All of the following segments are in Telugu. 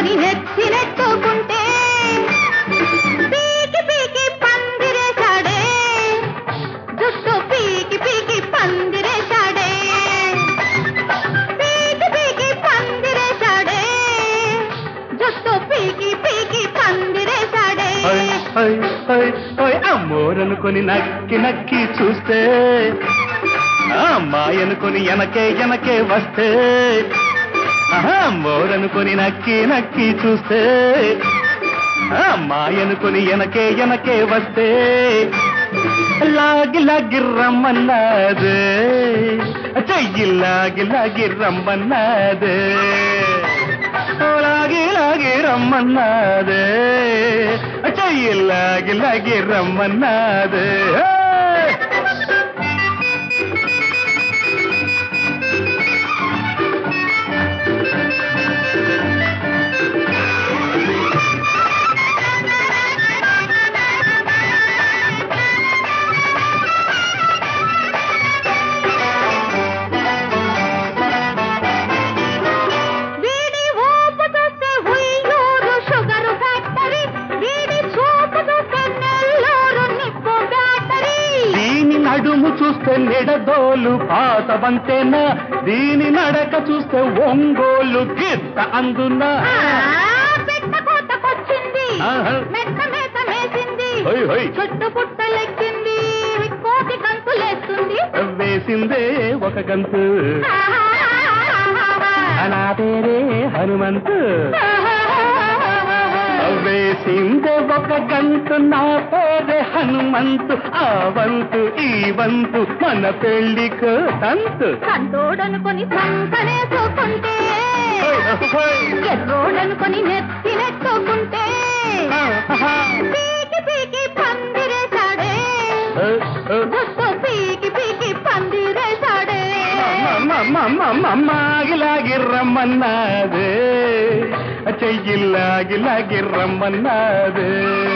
కొని నెత్తి నెట్టుకుంటే పీకి పీకి పందిరేశాడే జుట్టు పీకి పీకి పందిరేశాడే పీకి పీకి పందిరేశాడే జుట్టు పీకి పీకి పందిరేశాడే హై, హై, హై, హై, అమ్మోరనుకొని నక్కి నక్కి చూస్తే ఆ అమ్మాయి అనుకొని ఎనకే ఎనకే వస్తే ఆహా, అమ్మోరనుకొని నక్కి నక్కి చూస్తే ఆ అమ్మాయి అనుకొని ఎనకే ఎనకే వస్తే లాగి లాగి రమ్మన్నదే చెయ్యి లాగి లాగి రమ్మన్నదే లాగి లాగి రమ్మన్నదే చెయ్యి లాగి లాగి రమ్మన్నదే వీడి ఊపు చూస్తే ఉయ్యూరు షుగరు ఫ్యాక్టరీ వీడి చూపు చూస్తే నెల్లూరు నిప్పు బ్యాటరీ దీని నడుము చూస్తే నిడదోలు పాత వంతెన దీని నడక చూస్తే ఒంగోలు గిత్త అందున పెట్ట కోతకొచ్చింది ఆహా. మెత్త మేత మేసింది హొయ్ హొయ్ చుట్టు పుట్టలెక్కింది కోటి గంతులేస్తుంది వేసిందే ఒక గంతు నా పేరే హనుమంతు వేసిందే ఒక గంతు నా పేరే హనుమంతు ఆ వంతు ఈ వంతు మన పెళ్లికు తంతు కంటోడనుకొని సంకనేసుకుంటే హొయ్, హొయ్. ఎర్రోడనుకొని నెత్తి నెట్టుకుంటే పీకి పీకి పందిరేశాడే జుట్టు పీకి పీకి పందిరేశాడే మాగిలాగి రమ్మన్నదే చెయ్యిలాగి లాగి రమ్మన్నదే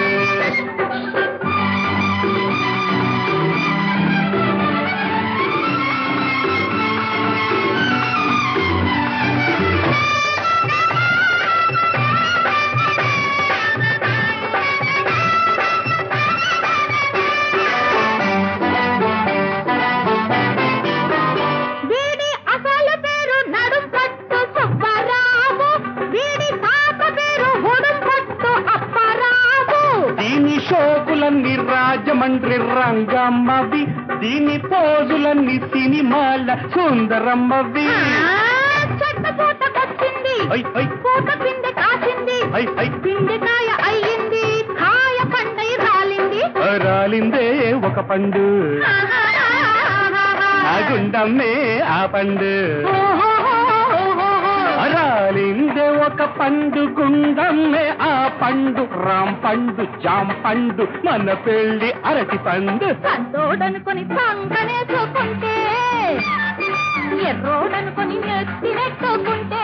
వీడి అసలు పేరు నడుం పట్టు సుబ్బారావు వీడి తాత పేరు ఉడుం పట్టు అప్పారావు దీని షోకులన్నీ రాజమండ్రి రంగమ్మవి దీని పోజులన్నీ సినిమాల సుందరమ్మవి చెట్ట పూటకొచ్చింది ఐ, ఐ, పూట పిండి కాసింది ఐ, ఐ, పిండికాయ అయ్యింది కాయ పండై రాలింది రాలిందే ఒక పండు ఆ గుండమ్మే ఆ పండు రాలిందే ఒక పండు గుండమ్మే ఆ పండు రామ్ పండు జామ్ పండు మన పెళ్లి అరటి పండు సంతోడనుకొని సంకనేసుకుంటే ఎర్రోడనుకొని నెత్తి నెట్టుకుంటే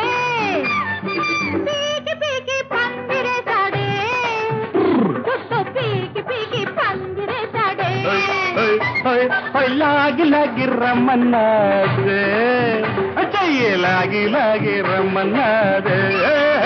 పీకి పీకి పందిరేశాడే చుట్టూ పీకి పీకి పందిరేశాడే ఓయ్, ఓయ్, ఓయ్, ఓయ్, లాగి లాగి రమ్మన్నదే చెయ్యి లాగి లాగి రమ్మన్నదే